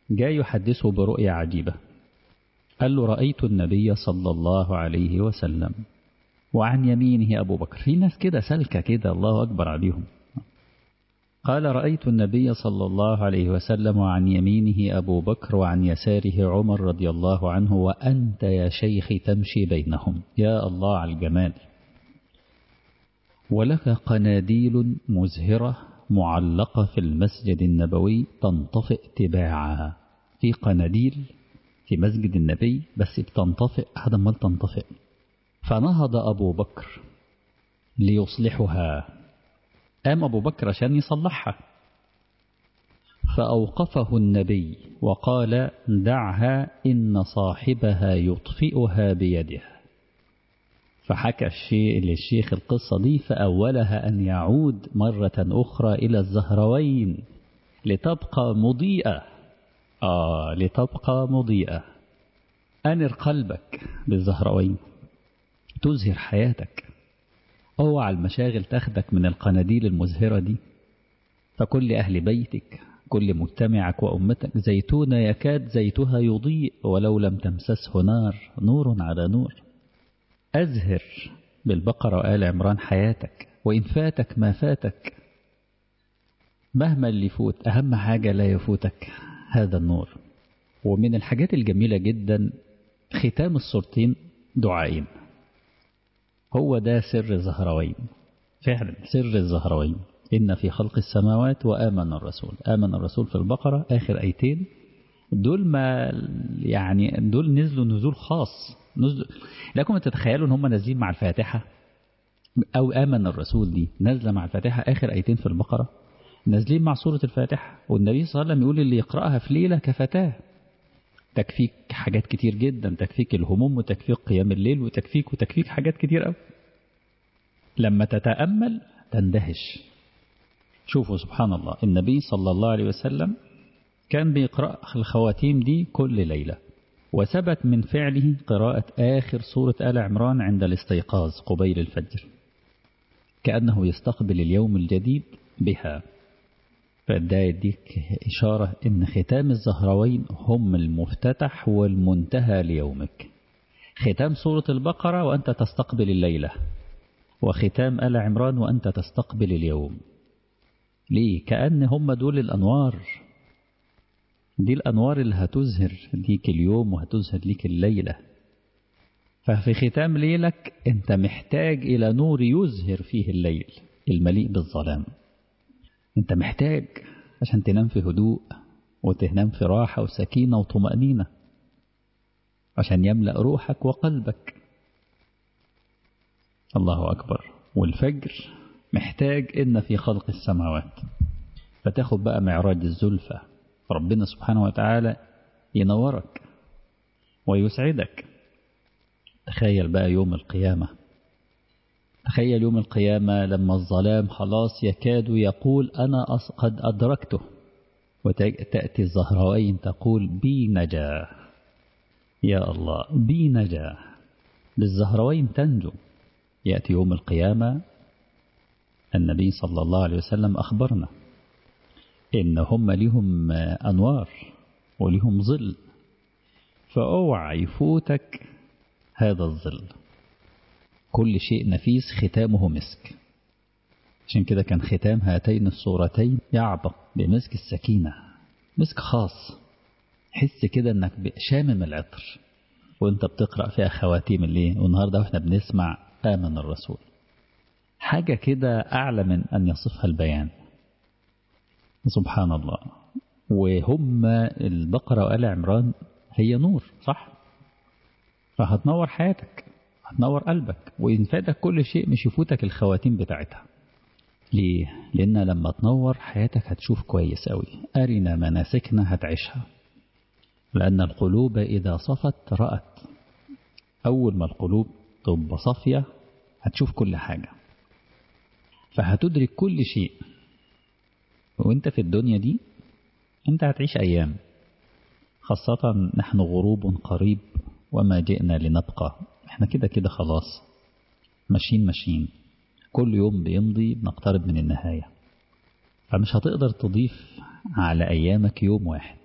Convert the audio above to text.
جاء يحدثه برؤية عجيبة قال له رأيت النبي صلى الله عليه وسلم وعن يمينه أبو بكر في ناس كده سلكة كده الله أكبر عليهم قال رأيت النبي صلى الله عليه وسلم وعن يمينه أبو بكر وعن يساره عمر رضي الله عنه وأنت يا شيخ تمشي بينهم يا الله على الجمال ولك قناديل مزهرة معلقة في المسجد النبوي تنطفئ تباعها في قناديل في مسجد النبي بس بتنطفئ هذا ما تنطفئ فنهض أبو بكر ليصلحها قام أبو بكر عشان يصلحها فأوقفه النبي وقال دعها إن صاحبها يطفئها بيده فحكى الشيء للشيخ القصة دي فأولها أن يعود مرة أخرى إلى الزهروين لتبقى مضيئة آه لتبقى مضيئة أنر قلبك بالزهروين تزهر حياتك اوعى المشاغل تاخدك من القناديل المزهرة دي فكل أهل بيتك كل مجتمعك وأمتك زيتونة يكاد زيتها يضيء ولو لم تمسسه نار نور على نور أزهر بالبقرة وآل عمران حياتك وإن فاتك ما فاتك مهما اللي يفوت أهم حاجة لا يفوتك هذا النور ومن الحاجات الجميلة جدا ختام الصورتين دعائين هو ده سر الزهروين فعلا سر الزهروين إن في خلق السماوات وآمن الرسول آمن الرسول في البقرة آخر أيتين دول ما يعني دول نزلوا نزول خاص نزل لكم تتخيلوا ان هم نازلين مع الفاتحة أو آمن الرسول دي نازلة مع الفاتحة آخر أيتين في البقرة نازلين مع سورة الفاتحة والنبي صلى الله عليه وسلم يقول اللي يقرأها في ليلة كفتاه تكفيك حاجات كتير جدا تكفيك الهموم وتكفيك قيام الليل وتكفيك وتكفيك حاجات كتير قوي لما تتأمل تندهش شوفوا سبحان الله النبي صلى الله عليه وسلم كان بيقرأ الخواتيم دي كل ليلة وثبت من فعله قراءة آخر سورة آل عمران عند الاستيقاظ قبيل الفجر كأنه يستقبل اليوم الجديد بها فده يديك إشارة إن ختام الزهروين هم المفتتح والمنتهى ليومك ختام سورة البقرة وأنت تستقبل الليلة وختام آل عمران وأنت تستقبل اليوم ليه؟ كأن هم دول الأنوار دي الأنوار اللي هتزهر ليك اليوم وهتزهر ليك الليلة ففي ختام ليلك أنت محتاج إلى نور يزهر فيه الليل المليء بالظلام أنت محتاج عشان تنام في هدوء وتنام في راحة وسكينة وطمأنينة عشان يملأ روحك وقلبك الله أكبر والفجر محتاج إن في خلق السماوات فتاخد بقى معراج الزلفة ربنا سبحانه وتعالى ينورك ويسعدك تخيل بقى يوم القيامة تخيل يوم القيامة لما الظلام خلاص يكاد يقول أنا قد أدركته وتأتي الزهراوين تقول بي نجا يا الله بي نجا بالزهروين تنجو يأتي يوم القيامة النبي صلى الله عليه وسلم أخبرنا إن هم لهم أنوار ولهم ظل فأوعى يفوتك هذا الظل كل شيء نفيس ختامه مسك عشان كده كان ختام هاتين الصورتين يعبق بمسك السكينة مسك خاص حس كده انك شامم العطر وانت بتقرأ فيها خواتيم الليل والنهاردة واحنا بنسمع آمن الرسول حاجة كده أعلى من أن يصفها البيان سبحان الله وهم البقرة وآل عمران هي نور صح فهتنور حياتك هتنور قلبك وإن فاتك كل شيء مش يفوتك الخواتيم بتاعتها ليه؟ لأن لما تنور حياتك هتشوف كويس قوي أرنا مناسكنا هتعيشها لأن القلوب إذا صفت رأت أول ما القلوب تبقى صافية هتشوف كل حاجة فهتدرك كل شيء وانت في الدنيا دي انت هتعيش أيام خاصة نحن غروب قريب وما جئنا لنبقى احنا كده كده خلاص ماشيين ماشيين كل يوم بيمضي بنقترب من النهاية فمش هتقدر تضيف على أيامك يوم واحد